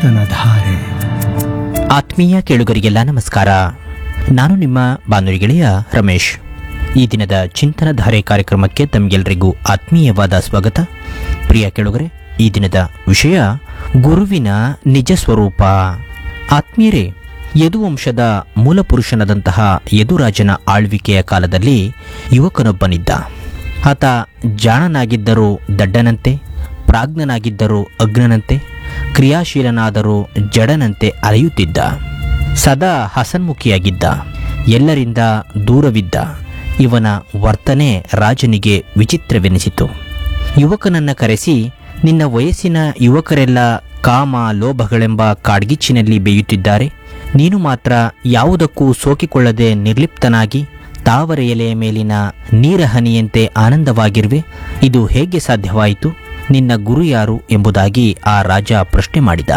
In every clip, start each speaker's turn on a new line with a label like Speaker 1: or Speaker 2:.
Speaker 1: ಚಿಂತನ ಧಾರೆ
Speaker 2: ಆತ್ಮೀಯ ಕೇಳುಗರಿಗೆಲ್ಲ ನಮಸ್ಕಾರ ನಾನು ನಿಮ್ಮ ಬಾನುಲಿ ಗೆಳೆಯ ರಮೇಶ್ ಈ ದಿನದ ಚಿಂತನ ಧಾರೆ ಕಾರ್ಯಕ್ರಮಕ್ಕೆ ತಮಗೆಲ್ಲರಿಗೂ ಆತ್ಮೀಯವಾದ ಸ್ವಾಗತ ಪ್ರಿಯ ಕೇಳುಗರೆ ಈ ದಿನದ ವಿಷಯ ಗುರುವಿನ ನಿಜ ಸ್ವರೂಪ ಆತ್ಮೀಯರೇ ಯದುವಂಶದ ಮೂಲಪುರುಷನಾದಂತಹ ಯದುರಾಜನ ಆಳ್ವಿಕೆಯ ಕಾಲದಲ್ಲಿ ಯುವಕನೊಬ್ಬನಿದ್ದ ಆತ ಜಾಣನಾಗಿದ್ದರೂ ದಡ್ಡನಂತೆ ಪ್ರಾಜ್ಞನಾಗಿದ್ದರೂ ಅಗ್ನನಂತೆ ಕ್ರಿಯಾಶೀಲನಾದರೂ ಜಡನಂತೆ ಅಲೆಯುತ್ತಿದ್ದ ಸದಾ ಹಸನ್ಮುಖಿಯಾಗಿದ್ದ ಎಲ್ಲರಿಂದ ದೂರವಿದ್ದ ಇವನ ವರ್ತನೆ ರಾಜನಿಗೆ ವಿಚಿತ್ರವೆನಿಸಿತು ಯುವಕನನ್ನ ಕರೆಸಿ ನಿನ್ನ ವಯಸ್ಸಿನ ಯುವಕರೆಲ್ಲ ಕಾಮ ಲೋಭಗಳೆಂಬ ಕಾಡ್ಗಿಚ್ಚಿನಲ್ಲಿ ಬೇಯುತ್ತಿದ್ದಾರೆ ನೀನು ಮಾತ್ರ ಯಾವುದಕ್ಕೂ ಸೋಕಿಕೊಳ್ಳದೆ ನಿರ್ಲಿಪ್ತನಾಗಿ ತಾವರೆ ಎಲೆಯ ಮೇಲಿನ ನೀರ ಹನಿಯಂತೆ ಆನಂದವಾಗಿರುವೆ ಇದು ಹೇಗೆ ಸಾಧ್ಯವಾಯಿತು ನಿನ್ನ ಗುರು ಯಾರು ಎಂಬುದಾಗಿ ಆ ರಾಜ ಪ್ರಶ್ನೆ ಮಾಡಿದ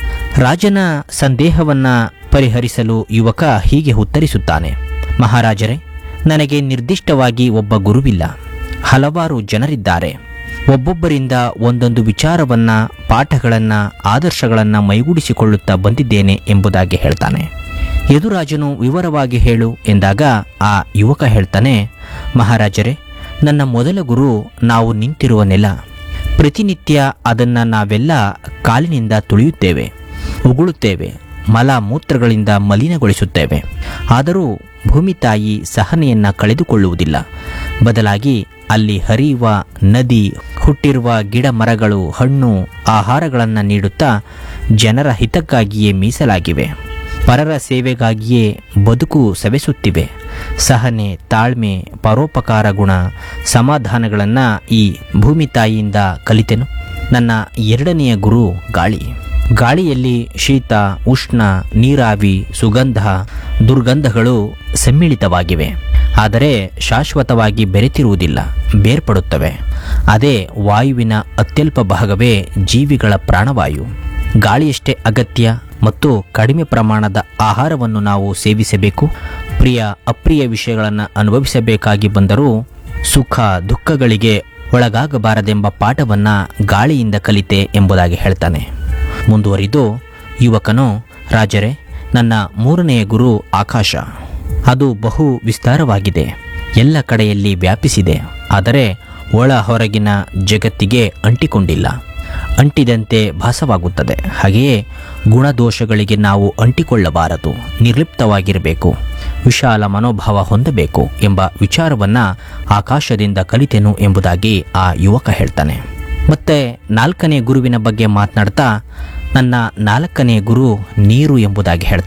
Speaker 2: ರಾಜನ ಸಂದೇಹವನ್ನ ಪರಿಹರಿಸಲು ಯುವಕ ಹೀಗೆ ಉತ್ತರಿಸುತ್ತಾನೆ ಮಹಾರಾಜರೇ ನನಗೆ ನಿರ್ದಿಷ್ಟವಾಗಿ ಒಬ್ಬ ಗುರುವಿಲ್ಲ ಹಲವಾರು ಜನರಿದ್ದಾರೆ ಒಬ್ಬೊಬ್ಬರಿಂದ ಒಂದೊಂದು ವಿಚಾರವನ್ನ ಪಾಠಗಳನ್ನ ಆದರ್ಶಗಳನ್ನ ಮೈಗೂಡಿಸಿಕೊಳ್ಳುತ್ತಾ ಬಂದಿದ್ದೇನೆ ಎಂಬುದಾಗಿ ಹೇಳ್ತಾನೆ ಯದುರಾಜನು ವಿವರವಾಗಿ ಹೇಳು ಎಂದಾಗ ಆ ಯುವಕ ಹೇಳ್ತಾನೆ ಮಹಾರಾಜರೇ ನನ್ನ ಮೊದಲ ಗುರು ನಾವು ನಿಂತಿರುವ ನೆಲ ಪ್ರತಿನಿತ್ಯ ಅದನ್ನು ನಾವೆಲ್ಲ ಕಾಲಿನಿಂದ ತುಳಿಯುತ್ತೇವೆ ಉಗುಳುತ್ತೇವೆ ಮಲ ಮೂತ್ರಗಳಿಂದ ಮಲಿನಗೊಳಿಸುತ್ತೇವೆ ಆದರೂ ಭೂಮಿ ತಾಯಿ ಸಹನೆಯನ್ನ ಕಳೆದುಕೊಳ್ಳುವುದಿಲ್ಲ ಬದಲಾಗಿ ಅಲ್ಲಿ ಹರಿಯುವ ನದಿ ಹುಟ್ಟಿರುವ ಗಿಡ ಮರಗಳು ಹಣ್ಣು ಆಹಾರಗಳನ್ನು ನೀಡುತ್ತಾ ಜನರ ಹಿತಕ್ಕಾಗಿಯೇ ಮೀಸಲಾಗಿವೆ ಪರರ ಸೇವೆಗಾಗಿಯೇ ಬದುಕು ಸವೆಸುತ್ತಿವೆ ಸಹನೆ ತಾಳ್ಮೆ ಪರೋಪಕಾರ ಗುಣ ಸಮಾಧಾನಗಳನ್ನು ಈ ಭೂಮಿ ತಾಯಿಯಿಂದ ಕಲಿತೆನು ನನ್ನ ಎರಡನೆಯ ಗುರು ಗಾಳಿ ಗಾಳಿಯಲ್ಲಿ ಶೀತ ಉಷ್ಣ ನೀರಾವಿ ಸುಗಂಧ ದುರ್ಗಂಧಗಳು ಸಮ್ಮಿಳಿತವಾಗಿವೆ ಆದರೆ ಶಾಶ್ವತವಾಗಿ ಬೆರೆತಿರುವುದಿಲ್ಲ ಬೇರ್ಪಡುತ್ತವೆ ಅದೇ ವಾಯುವಿನ ಅತ್ಯಲ್ಪ ಭಾಗವೇ ಜೀವಿಗಳ ಪ್ರಾಣವಾಯು ಗಾಳಿಯಷ್ಟೇ ಅಗತ್ಯ ಮತ್ತು ಕಡಿಮೆ ಪ್ರಮಾಣದ ಆಹಾರವನ್ನು ನಾವು ಸೇವಿಸಬೇಕು ಪ್ರಿಯ ಅಪ್ರಿಯ ವಿಷಯಗಳನ್ನು ಅನುಭವಿಸಬೇಕಾಗಿ ಬಂದರೂ ಸುಖ ದುಃಖಗಳಿಗೆ ಒಳಗಾಗಬಾರದೆಂಬ ಪಾಠವನ್ನು ಗಾಳಿಯಿಂದ ಕಲಿತೆ ಎಂಬುದಾಗಿ ಹೇಳ್ತಾನೆ ಮುಂದುವರಿದು ಯುವಕನು ರಾಜರೇ ನನ್ನ ಮೂರನೆಯ ಗುರು ಆಕಾಶ ಅದು ಬಹು ವಿಸ್ತಾರವಾಗಿದೆ ಎಲ್ಲ ಕಡೆಯಲ್ಲಿ ವ್ಯಾಪಿಸಿದೆ ಆದರೆ ಒಳ ಹೊರಗಿನ ಜಗತ್ತಿಗೆ ಅಂಟಿಕೊಂಡಿಲ್ಲ ಅಂಟಿದಂತೆ ಭಾಸವಾಗುತ್ತದೆ ಹಾಗೆಯೇ ಗುಣದೋಷಗಳಿಗೆ ನಾವು ಅಂಟಿಕೊಳ್ಳಬಾರದು ನಿರ್ಲಿಪ್ತವಾಗಿರಬೇಕು ವಿಶಾಲ ಮನೋಭಾವ ಹೊಂದಬೇಕು ಎಂಬ ವಿಚಾರವನ್ನು ಆಕಾಶದಿಂದ ಕಲಿತೆನು ಎಂಬುದಾಗಿ ಆ ಯುವಕ ಹೇಳ್ತಾನೆ ಮತ್ತೆ ನಾಲ್ಕನೇ ಗುರುವಿನ ಬಗ್ಗೆ ಮಾತನಾಡ್ತಾ ನನ್ನ ನಾಲ್ಕನೇ ಗುರು ನೀರು ಎಂಬುದಾಗಿ ಹೇಳ್ತಾನೆ